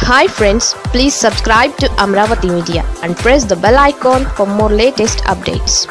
Hi friends please subscribe to Amaravati media and press the bell icon for more latest updates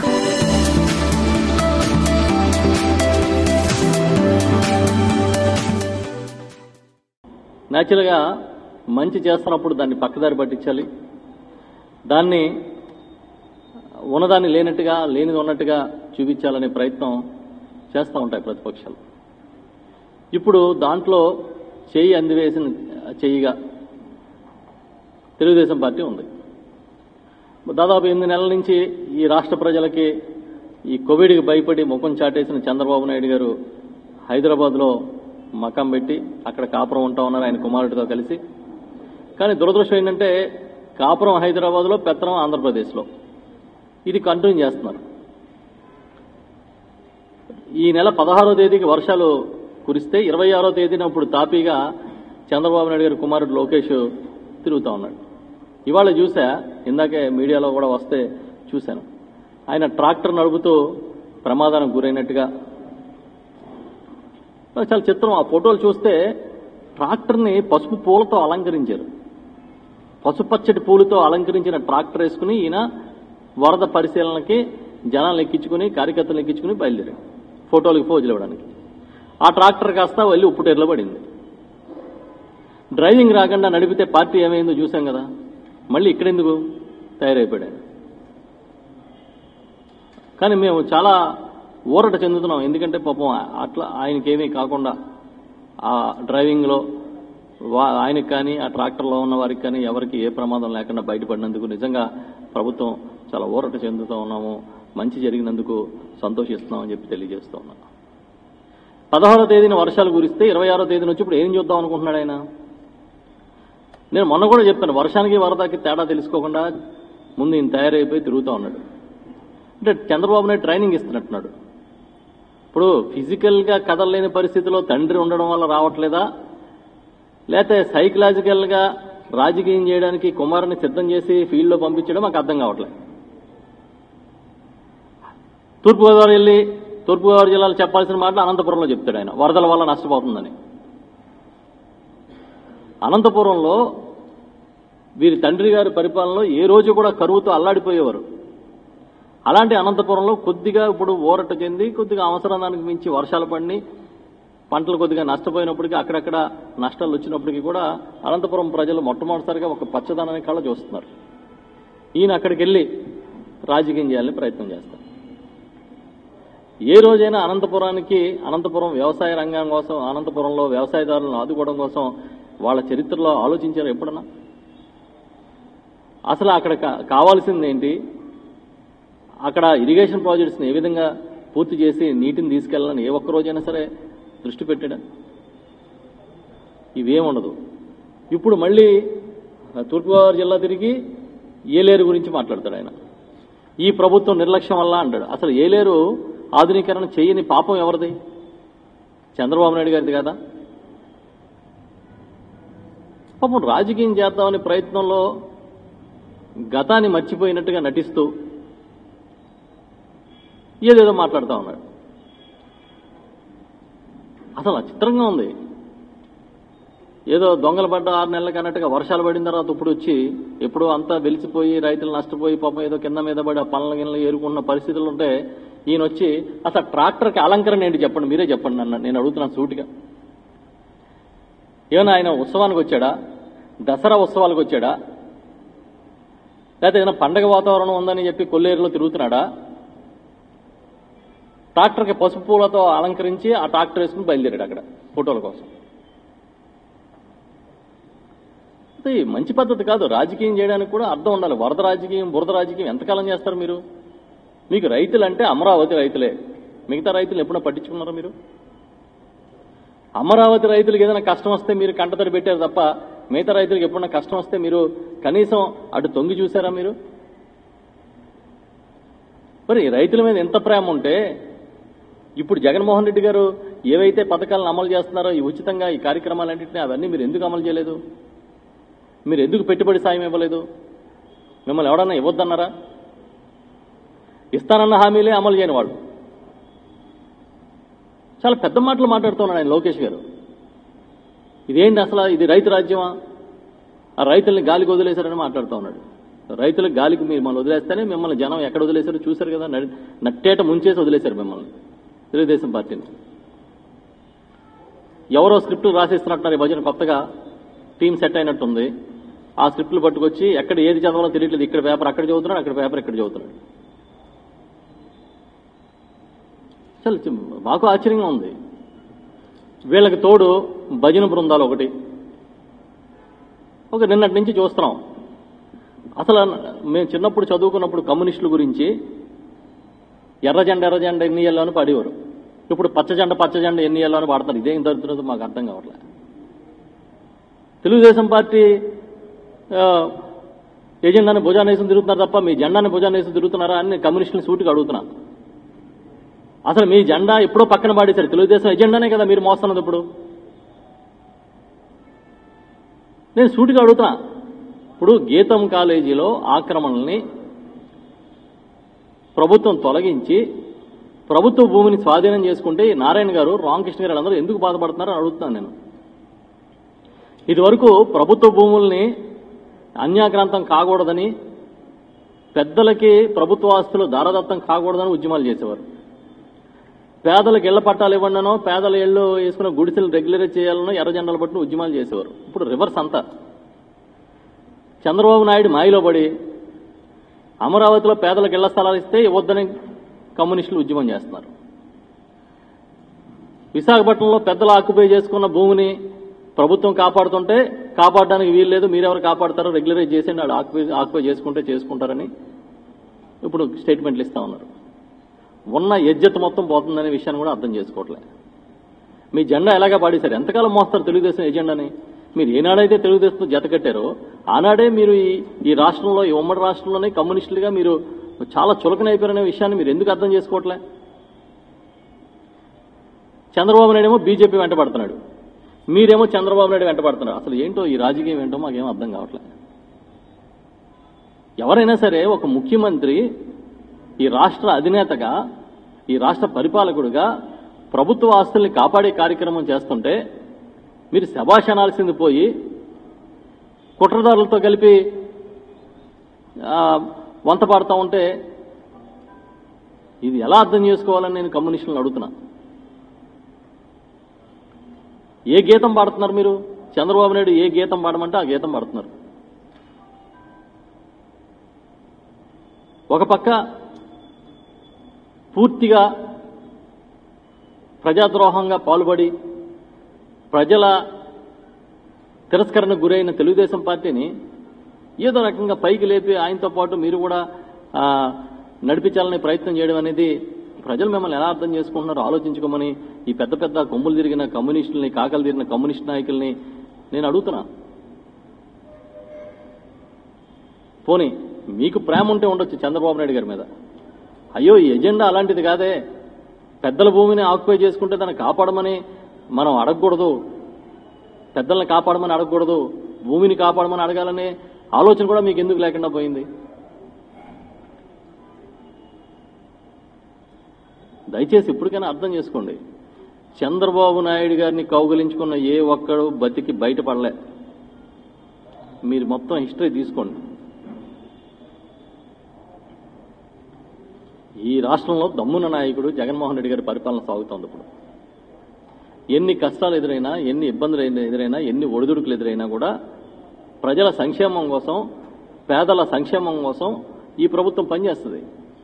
న్యాచురల్గా మంచి చేస్తున్నప్పుడు దాన్ని పక్కదారి పట్టించాలి దాన్ని ఉన్నదాన్ని లేనట్టుగా లేనిది ఉన్నట్టుగా చూపించాలనే ప్రయత్నం చేస్తూ ఉంటాయి ప్రతిపక్షాలు ఇప్పుడు దాంట్లో చేయి అందివేసిన చెయ్యిగా తెలుగుదేశం పార్టీ ఉంది దాదాపు ఎనిమిది నెలల నుంచి ఈ రాష్ట్ర ప్రజలకి ఈ కోవిడ్కి భయపడి ముఖం చాటేసిన చంద్రబాబు నాయుడు గారు హైదరాబాద్లో మకం పెట్టి అక్కడ కాపురం ఉంటా ఉన్నారు ఆయన కుమారుడితో కలిసి కానీ దురదృష్టం ఏంటంటే కాపురం హైదరాబాద్లో పెత్తనం ఆంధ్రప్రదేశ్లో ఇది కంటిన్యూ చేస్తున్నారు ఈ నెల పదహారో తేదీకి వర్షాలు కురిస్తే ఇరవై ఆరో తేదీన ఇప్పుడు తాపీగా చంద్రబాబు నాయుడు గారి కుమారుడు లోకేష్ తిరుగుతూ ఉన్నాడు ఇవాళ చూసా ఇందాకే మీడియాలో కూడా వస్తే చూశాను ఆయన ట్రాక్టర్ నడుపుతూ ప్రమాదానికి గురైనట్టుగా చాలా చిత్రం ఆ ఫోటోలు చూస్తే ట్రాక్టర్ని పసుపు పూలతో అలంకరించారు పసుపచ్చటి పూలతో అలంకరించిన ట్రాక్టర్ వేసుకుని ఈయన వరద పరిశీలనకి జనాలు ఎక్కించుకుని కార్యకర్తలు ఎక్కించుకుని బయలుదేరారు ఫోటోలకు పోజులు ఇవ్వడానికి ఆ ట్రాక్టర్ కాస్త వెళ్ళి ఉప్పుటేరులో పడింది డ్రైవింగ్ రాకుండా నడిపితే పార్టీ ఏమైందో చూసాం కదా మళ్ళీ ఇక్కడెందుకు తయారైపోయాడు ఆయన. కానీ మేము చాలా ఊరట చెందుతున్నాం ఎందుకంటే పాపం అట్లా ఆయనకేమీ కాకుండా ఆ డ్రైవింగ్లో వా- ఆయనకి కానీ ఆ ట్రాక్టర్లో ఉన్న వారికి కానీ ఎవరికి ఏ ప్రమాదం లేకుండా బయటపడినందుకు నిజంగా ప్రభుత్వం చాలా ఊరట చెందుతూ ఉన్నాము మంచి జరిగినందుకు సంతోషిస్తున్నామని చెప్పి తెలియజేస్తూ ఉన్నాను పదహారో తేదీన వర్షాలు కురిస్తే ఇరవై ఆరో తేదీన వచ్చి ఇప్పుడు ఏం చూద్దాం అనుకుంటున్నాడు ఆయన నేను మొన్న కూడా చెప్పాను వర్షానికి వరదకి తేడా తెలుసుకోకుండా ముందు ఈయన తయారైపోయి తిరుగుతూ ఉన్నాడు అంటే చంద్రబాబు నాయుడు ట్రైనింగ్ ఇస్తున్నట్టున్నాడు ఇప్పుడు ఫిజికల్గా కదలలేని పరిస్థితిలో తండ్రి ఉండడం వల్ల రావట్లేదా లేకపోతే సైకలాజికల్గా రాజకీయం చేయడానికి కుమారుని సిద్ధం చేసి ఫీల్డ్లో పంపించడం మాకు అర్థం కావట్లేదు తూర్పుగోదావరి వెళ్ళి తూర్పుగోదావరి జిల్లాలో చెప్పాల్సిన మాటలు అనంతపురంలో చెప్తాడు ఆయన వరదల వల్ల నష్టపోతుందని అనంతపురంలో వీరి తండ్రి గారి పరిపాలనలో ఏ రోజు కూడా కరువుతో అల్లాడిపోయేవారు అలాంటి అనంతపురంలో కొద్దిగా ఇప్పుడు ఊరట చెంది కొద్దిగా అవసరానికి మించి వర్షాలు పడి పంటలు కొద్దిగా నష్టపోయినప్పటికీ అక్కడక్కడ నష్టాలు వచ్చినప్పటికీ కూడా అనంతపురం ప్రజలు మొట్టమొదటిసారిగా ఒక పచ్చదనాన్ని కళ్ళ చూస్తున్నారు ఈయన అక్కడికి వెళ్ళి రాజకీయం చేయాలని ప్రయత్నం చేస్తారు ఏ రోజైనా అనంతపురానికి అనంతపురం వ్యవసాయ రంగం కోసం అనంతపురంలో వ్యవసాయదారులను ఆదుకోవడం కోసం వాళ్ళ చరిత్రలో ఆలోచించారు ఎప్పుడన్నా అసలు అక్కడ కా- కావాల్సింది ఏంటి అక్కడ ఇరిగేషన్ ప్రాజెక్ట్స్ని ఏ విధంగా పూర్తి చేసి నీటిని తీసుకెళ్లాలని ఏ ఒక్క రోజైనా సరే దృష్టి పెట్టాడా ఇవేముండదు ఇప్పుడు మళ్ళీ తూర్పుగోదావరి జిల్లా తిరిగి ఏలేరు గురించి మాట్లాడతాడు ఆయన ఈ ప్రభుత్వం నిర్లక్ష్యం వల్ల అంటాడు అసలు ఏలేరు ఆధునీకరణ చేయని పాపం ఎవరిది చంద్రబాబు నాయుడు గారిది కదా పాపం రాజకీయం చేద్దామనే ప్రయత్నంలో గతాన్ని మర్చిపోయినట్టుగా నటిస్తూ ఏదేదో మాట్లాడుతూ ఉన్నాడు అసలు ఆ చిత్రంగా ఉంది ఏదో దొంగలు పడ్డ ఆరు నెలలకు అన్నట్టుగా వర్షాలు పడిన తర్వాత ఇప్పుడు వచ్చి ఎప్పుడో అంతా వెలిసిపోయి రైతులు నష్టపోయి పాపం ఏదో కింద మీద పడి ఆ పనుల గిన్నెలు ఏరుకున్న పరిస్థితులు ఉంటే ఈయన వచ్చి అసలు ట్రాక్టర్కి అలంకరణ ఏంటి చెప్పండి మీరే చెప్పండి నన్ను నేను అడుగుతున్నాను సూటిగా ఏమైనా ఆయన ఉత్సవానికి వచ్చాడా దసరా ఉత్సవాలకు వచ్చాడా లేకపోతే ఏదైనా పండగ వాతావరణం ఉందని చెప్పి కొల్లేరులో తిరుగుతున్నాడా ట్రాక్టర్కి పసుపు పూలతో అలంకరించి ఆ ట్రాక్టర్ వేసుకుని బయలుదేరాడు అక్కడ ఫోటోల కోసం అది మంచి పద్ధతి కాదు రాజకీయం చేయడానికి కూడా అర్థం ఉండాలి వరద రాజకీయం బురద రాజకీయం ఎంతకాలం చేస్తారు మీరు మీకు రైతులు అంటే అమరావతి రైతులే మిగతా రైతులు ఎప్పుడైనా పట్టించుకున్నారా మీరు అమరావతి రైతులకు ఏదైనా కష్టం వస్తే మీరు కంటతడి పెట్టారు తప్ప మిగతా రైతులకు ఎప్పుడైనా కష్టం వస్తే మీరు కనీసం అటు తొంగి చూసారా మీరు మరి రైతుల మీద ఎంత ప్రేమ ఉంటే ఇప్పుడు జగన్మోహన్ రెడ్డి గారు ఏవైతే పథకాలను అమలు చేస్తున్నారో ఈ ఉచితంగా ఈ కార్యక్రమాలన్నింటినీ అవన్నీ మీరు ఎందుకు అమలు చేయలేదు మీరు ఎందుకు పెట్టుబడి సాయం ఇవ్వలేదు మిమ్మల్ని ఎవడన్నా ఇవ్వద్దన్నారా ఇస్తానన్న హామీలే అమలు చేయని వాళ్ళు చాలా పెద్ద మాటలు మాట్లాడుతున్నాడు ఆయన లోకేష్ గారు ఇదేంటి అసలు ఇది రైతు రాజ్యమా ఆ రైతుల్ని గాలికి వదిలేశారని మాట్లాడుతూ ఉన్నాడు రైతులకు గాలికి మీరు మిమ్మల్ని వదిలేస్తేనే మిమ్మల్ని జనం ఎక్కడ వదిలేశారో చూశారు కదా నడి- నట్టేట ముంచేసి వదిలేశారు మిమ్మల్ని తెలుగుదేశం పార్టీని ఎవరో స్క్రిప్ట్ రాసిస్తున్నట్టున్నారు ఈ భజన కొత్తగా టీం సెట్ అయినట్టుంది ఆ స్క్రిప్ట్లు పట్టుకొచ్చి ఎక్కడ ఏది చదవాలో తెలియట్లేదు ఇక్కడ పేపర్ అక్కడ చదువుతున్నాడు అక్కడ పేపర్ ఇక్కడ చదువుతున్నాడు అసలు చి- మాకు ఆశ్చర్యంగా ఉంది వీళ్ళకి తోడు భజన బృందాలు ఒకటి ఒక నిన్నటి నుంచి చూస్తున్నాం అసలు మేము చిన్నప్పుడు చదువుకున్నప్పుడు కమ్యూనిస్టుల గురించి ఎర్ర జెండ ఎర్ర జెండ ఎన్ని ఇయ్యాలో అని పాడేవారు ఇప్పుడు పచ్చ జెండ పచ్చ జెండ ఎన్ని ఇయ్యాలో అని పాడతారు ఇదేం దొరుకుతుందో మాకు అర్థం కావట్లేదు తెలుగుదేశం పార్టీ ఆ, ఎజెండాని భుజానేసం తిరుగుతున్నారు తప్ప మీ జెండాని భుజానేసం తిరుగుతున్నారా అని నేను కమ్యూనిస్టుని సూటిగా అడుగుతున్నా అసలు మీ జెండా ఎప్పుడో పక్కన పాడేశారు తెలుగుదేశం ఎజెండానే కదా మీరు మోస్తున్నది ఇప్పుడు నేను సూటిగా అడుగుతున్నా ఇప్పుడు గీతం కాలేజీలో ఆక్రమణల్ని ప్రభుత్వం తొలగించి ప్రభుత్వ భూమిని స్వాధీనం చేసుకుంటే ఈ నారాయణ గారు రామకృష్ణ గారు అందరూ ఎందుకు బాధపడుతున్నారో అని అడుగుతున్నాను నేను ఇదివరకు ప్రభుత్వ భూముల్ని అన్యాక్రాంతం కాకూడదని పెద్దలకి ప్రభుత్వ ఆస్తులు దారదత్తం కాకూడదని ఉద్యమాలు చేసేవారు పేదలకు ఇళ్ల పట్టాలు ఇవ్వండినో పేదల ఇళ్ళు వేసుకున్న గుడిసెలు రెగ్యులరైజ్ చేయాలనో ఎర్ర జెండాలు పట్టిన ఉద్యమాలు చేసేవారు ఇప్పుడు రివర్స్ అంతా చంద్రబాబు నాయుడు మాయలో పడి అమరావతిలో పేదలకు ఇళ్ల స్థలాలు ఇస్తే ఇవ్వద్దని కమ్యూనిస్టులు ఉద్యమం చేస్తున్నారు విశాఖపట్నంలో పెద్దలు ఆక్యుపై చేసుకున్న భూమిని ప్రభుత్వం కాపాడుతుంటే కాపాడడానికి వీలు లేదు మీరెవరు కాపాడతారో రెగ్యులరైజ్ చేసి వాళ్ళు ఆక్యుపై ఆక్యుపై చేసుకుంటే చేసుకుంటారని ఇప్పుడు స్టేట్మెంట్లు ఇస్తా ఉన్నారు ఉన్న ఎజ్జత్ మొత్తం పోతుందనే విషయాన్ని కూడా అర్థం చేసుకోవట్లే మీ జెండా ఎలాగా పాడేశారు ఎంతకాలం మోస్తారు తెలుగుదేశం ఎజెండాని మీరు ఏనాడైతే తెలుగుదేశం జత కట్టారో ఆనాడే మీరు ఈ ఈ రాష్ట్రంలో ఈ ఉమ్మడి రాష్ట్రంలోనే కమ్యూనిస్టులుగా మీరు చాలా చులకనైపోయారనే విషయాన్ని మీరు ఎందుకు అర్థం చేసుకోవట్లే చంద్రబాబు నాయుడు ఏమో బీజేపీ వెంట పడుతున్నాడు మీరేమో చంద్రబాబు నాయుడు వెంట పడుతున్నారు అసలు ఏంటో ఈ రాజకీయం ఏంటో మాకేం అర్థం కావట్లే ఎవరైనా సరే ఒక ముఖ్యమంత్రి ఈ రాష్ట్ర అధినేతగా ఈ రాష్ట్ర పరిపాలకుడుగా ప్రభుత్వ ఆస్తుల్ని కాపాడే కార్యక్రమం చేస్తుంటే మీరు శభాష్ అనాల్సింది పోయి కుట్రదారులతో కలిపి ఆ, వంత పాడుతూ ఉంటే ఇది ఎలా అర్థం చేసుకోవాలని నేను కమ్యూనిస్టులను అడుగుతున్నా ఏ గీతం పాడుతున్నారు మీరు చంద్రబాబు నాయుడు ఏ గీతం పాడమంటే ఆ గీతం పాడుతున్నారు ఒక పక్క పూర్తిగా ప్రజాద్రోహంగా పాల్పడి ప్రజల తిరస్కరణకు గురైన తెలుగుదేశం పార్టీని ఏదో రకంగా పైకి లేపి ఆయనతో పాటు మీరు కూడా ఆ, నడిపించాలనే ప్రయత్నం చేయడం అనేది ప్రజలు మిమ్మల్ని ఎలా అర్థం చేసుకుంటున్నారో ఆలోచించుకోమని ఈ పెద్ద పెద్ద కొమ్ములు తిరిగిన కమ్యూనిస్టుల్ని కాకలు తిరిగిన కమ్యూనిస్ట్ నాయకుల్ని నేను అడుగుతున్నా పోనీ మీకు ప్రేమ ఉంటే ఉండొచ్చు చంద్రబాబు నాయుడు గారి మీద అయ్యో ఈ ఎజెండా అలాంటిది కాదే పెద్దల భూమిని ఆక్యుపై చేసుకుంటే దాన్ని కాపాడమని మనం అడగకూడదు పెద్దల్ని కాపాడమని అడగకూడదు భూమిని కాపాడమని అడగాలనే ఆలోచన కూడా మీకు ఎందుకు లేకుండా పోయింది దయచేసి ఇప్పటికైనా అర్థం చేసుకోండి చంద్రబాబు నాయుడు గారిని కౌగిలించుకున్న ఏ ఒక్కడు బతికి బయటపడలే మీరు మొత్తం హిస్టరీ తీసుకోండి ఈ రాష్ట్రంలో దమ్మున నాయకుడు జగన్మోహన్ రెడ్డి గారి పరిపాలన సాగుతోంది ఇప్పుడు ఎన్ని కష్టాలు ఎదురైనా ఎన్ని ఇబ్బందులు ఎన్ని ఎదురైనా ఎన్ని ఒడిదుడుకులు ఎదురైనా కూడా ప్రజల సంక్షేమం కోసం పేదల సంక్షేమం కోసం ఈ ప్రభుత్వం పనిచేస్తుంది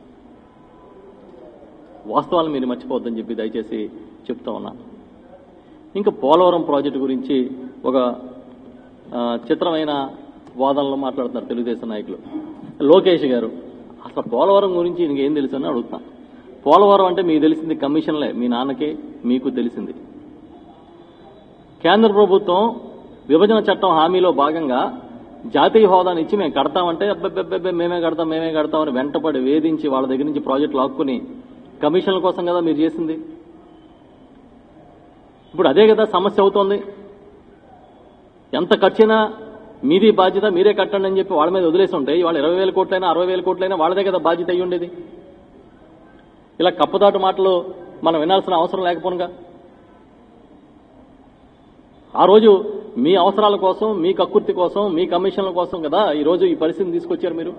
వాస్తవాలను మీరు మర్చిపోవద్దని చెప్పి దయచేసి చెప్తా ఉన్నా ఇంకా పోలవరం ప్రాజెక్టు గురించి ఒక ఆ, చిత్రమైన వాదనలో మాట్లాడుతున్నారు తెలుగుదేశం నాయకులు లోకేష్ గారు అసలు పోలవరం గురించి ఇంకేం తెలుసు అని అడుగుతున్నా పోలవరం అంటే మీకు తెలిసింది కమిషన్లే మీ నాన్నకి మీకు తెలిసింది కేంద్ర ప్రభుత్వం విభజన చట్టం హామీలో భాగంగా జాతీయ హోదాని ఇచ్చి మేము కడతామంటే అబ్బెబ్బెబ్బెబ్బే మేమే కడతాం మేమే కడతామని వెంటపడి వేధించి వాళ్ళ దగ్గర నుంచి ప్రాజెక్టులు లాక్కుని కమిషన్ల కోసం కదా మీరు చేసింది ఇప్పుడు అదే కదా సమస్య అవుతోంది ఎంత ఖర్చైనా మీది బాధ్యత మీరే కట్టండి అని చెప్పి వాళ్ళ మీద వదిలేసి ఉంటే ఇవాళ ఇరవై వేల కోట్లైనా అరవై వేల కోట్లైనా వాళ్ళదే కదా బాధ్యత అయ్యి ఉండేది ఇలా కప్పదాటు మాటలు మనం వినాల్సిన అవసరం లేకపోనుగా ఆ రోజు మీ అవసరాల కోసం మీ కక్కుర్తి కోసం మీ కమిషన్ల కోసం కదా ఈరోజు ఈ పరిస్థితిని తీసుకొచ్చారు మీరు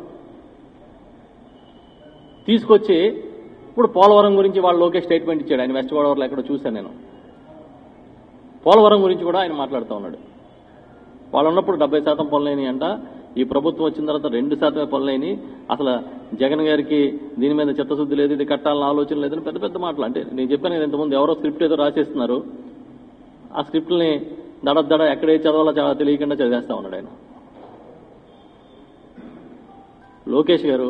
తీసుకొచ్చి ఇప్పుడు పోలవరం గురించి వాళ్ళు లోకేష్ స్టేట్మెంట్ ఇచ్చాడు ఆయన వెస్ట్ గోదావరిలో ఎక్కడో చూశాను నేను పోలవరం గురించి కూడా ఆయన మాట్లాడుతూ ఉన్నాడు వాళ్ళు ఉన్నప్పుడు డెబ్బై శాతం పనులైన అంట ఈ ప్రభుత్వం వచ్చిన తర్వాత రెండు శాతమే పనులైన అసలు జగన్ గారికి దీని మీద చిత్తశుద్ధి లేదు ఇది కట్టాలని ఆలోచన లేదని పెద్ద పెద్ద మాటలు అంటే నేను చెప్పాను కదా ఇంతకుముందు ఎవరో స్క్రిప్ట్ ఏదో రాసేస్తున్నారు ఆ స్క్రిప్ట్ని దడ దడ ఎక్కడే చదవాలో చాలా తెలియకుండా చదివేస్తా ఉన్నాడు ఆయన లోకేష్ గారు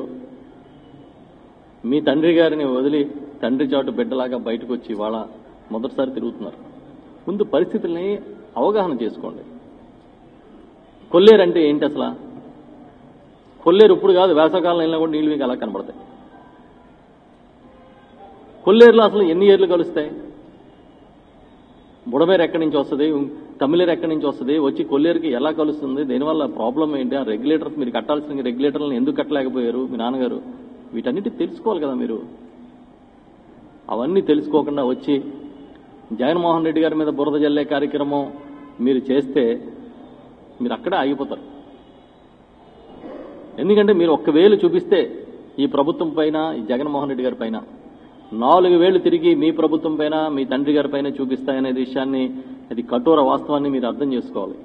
మీ తండ్రి గారిని వదిలి తండ్రి చాటు బిడ్డలాగా బయటకు వచ్చి వాళ్ళ మొదటిసారి తిరుగుతున్నారు ముందు పరిస్థితుల్ని అవగాహన చేసుకోండి కొల్లేరు అంటే ఏంటి అసలు కొల్లేరు ఇప్పుడు కాదు వేసవకాలం వెళ్ళినా కూడా నీళ్ళు మీకు అలా కనబడతాయి కొల్లేరులో అసలు ఎన్ని ఏర్లు కలుస్తాయి బుడమేరు ఎక్కడి నుంచి వస్తుంది తమిళేరు ఎక్కడి నుంచి వస్తుంది వచ్చి కొల్లేరుకి ఎలా కలుస్తుంది దీనివల్ల ప్రాబ్లం ఏంటి ఆ రెగ్యులేటర్స్ మీరు కట్టాల్సిన రెగ్యులేటర్లను ఎందుకు కట్టలేకపోయారు మీ నాన్నగారు వీటన్నిటి తెలుసుకోవాలి కదా మీరు అవన్నీ తెలుసుకోకుండా వచ్చి జగన్మోహన్ రెడ్డి గారి మీద బురద జల్లే కార్యక్రమం మీరు చేస్తే మీరు అక్కడే ఆగిపోతారు ఎందుకంటే మీరు ఒక్క వేలు చూపిస్తే ఈ ప్రభుత్వం పైన ఈ జగన్మోహన్ రెడ్డి గారి పైన నాలుగు వేలు తిరిగి మీ ప్రభుత్వం పైన మీ తండ్రి గారి పైన చూపిస్తాయనే విషయాన్ని అది కఠోర వాస్తవాన్ని మీరు అర్థం చేసుకోవాలి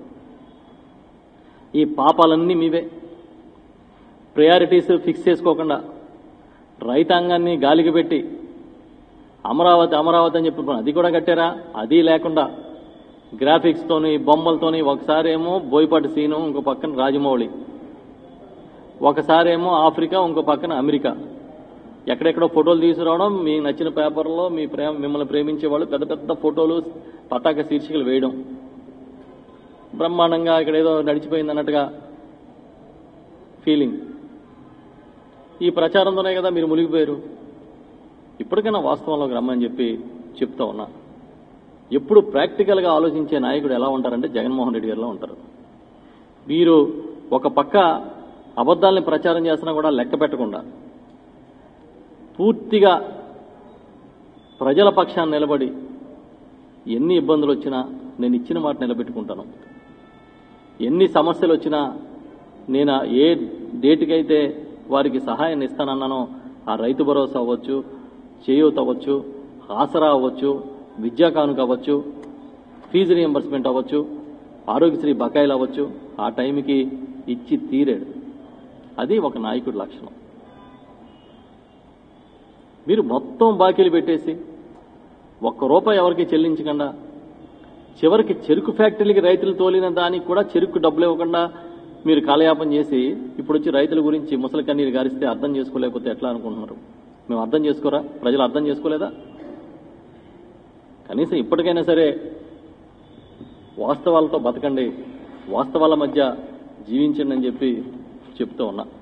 ఈ పాపాలన్నీ మీవే ప్రయారిటీస్ ఫిక్స్ చేసుకోకుండా రైతాంగాన్ని గాలికి పెట్టి అమరావతి అమరావతి అని చెప్పి అది కూడా కట్టారా అది లేకుండా గ్రాఫిక్స్ తోని బొమ్మలతోని ఒకసారి ఏమో బోయపాటి సీను ఇంకో పక్కన రాజమౌళి ఒకసారి ఏమో ఆఫ్రికా ఇంకో పక్కన అమెరికా ఎక్కడెక్కడో ఫోటోలు తీసుకురావడం మీ నచ్చిన పేపర్లో మీ ప్రేమ మిమ్మల్ని ప్రేమించే వాళ్ళు పెద్ద పెద్ద ఫోటోలు పతాక శీర్షికలు వేయడం బ్రహ్మాండంగా ఇక్కడ ఏదో నడిచిపోయింది అన్నట్టుగా ఫీలింగ్ ఈ ప్రచారంతోనే కదా మీరు మునిగిపోయారు ఇప్పటికైనా వాస్తవంలోకి రమ్మని చెప్పి చెప్తా ఉన్నా ఎప్పుడు ప్రాక్టికల్గా ఆలోచించే నాయకుడు ఎలా ఉంటారంటే జగన్మోహన్ రెడ్డి గారిలో ఉంటారు మీరు ఒక పక్క అబద్ధాలని ప్రచారం చేసినా కూడా లెక్క పెట్టకుండా పూర్తిగా ప్రజల పక్షాన్ని నిలబడి ఎన్ని ఇబ్బందులు వచ్చినా నేను ఇచ్చిన మాట నిలబెట్టుకుంటాను ఎన్ని సమస్యలు వచ్చినా నేను ఏ డేటుకైతే వారికి సహాయాన్ని ఇస్తానన్నానో ఆ రైతు భరోసా అవ్వచ్చు చేయూత అవ్వచ్చు ఆసరా అవ్వచ్చు విద్యా కానుక అవ్వచ్చు ఫీజు రియంబర్స్మెంట్ అవ్వచ్చు ఆరోగ్యశ్రీ బకాయిలు అవ్వచ్చు ఆ టైంకి ఇచ్చి తీరాడు అది ఒక నాయకుడి లక్షణం మీరు మొత్తం బాకీలు పెట్టేసి ఒక్క రూపాయి ఎవరికి చెల్లించకుండా చివరికి చెరుకు ఫ్యాక్టరీలకి రైతులు తోలిన దానికి కూడా చెరుకు డబ్బులు ఇవ్వకుండా మీరు కాలయాపన చేసి ఇప్పుడు వచ్చి రైతుల గురించి ముసలి కన్నీరు గారిస్తే అర్థం చేసుకోలేకపోతే ఎట్లా అనుకుంటున్నారు మేము అర్థం చేసుకోరా ప్రజలు అర్థం చేసుకోలేదా కనీసం ఇప్పటికైనా సరే వాస్తవాలతో బతకండి వాస్తవాల మధ్య జీవించండి అని చెప్పి చెప్తూ ఉన్నా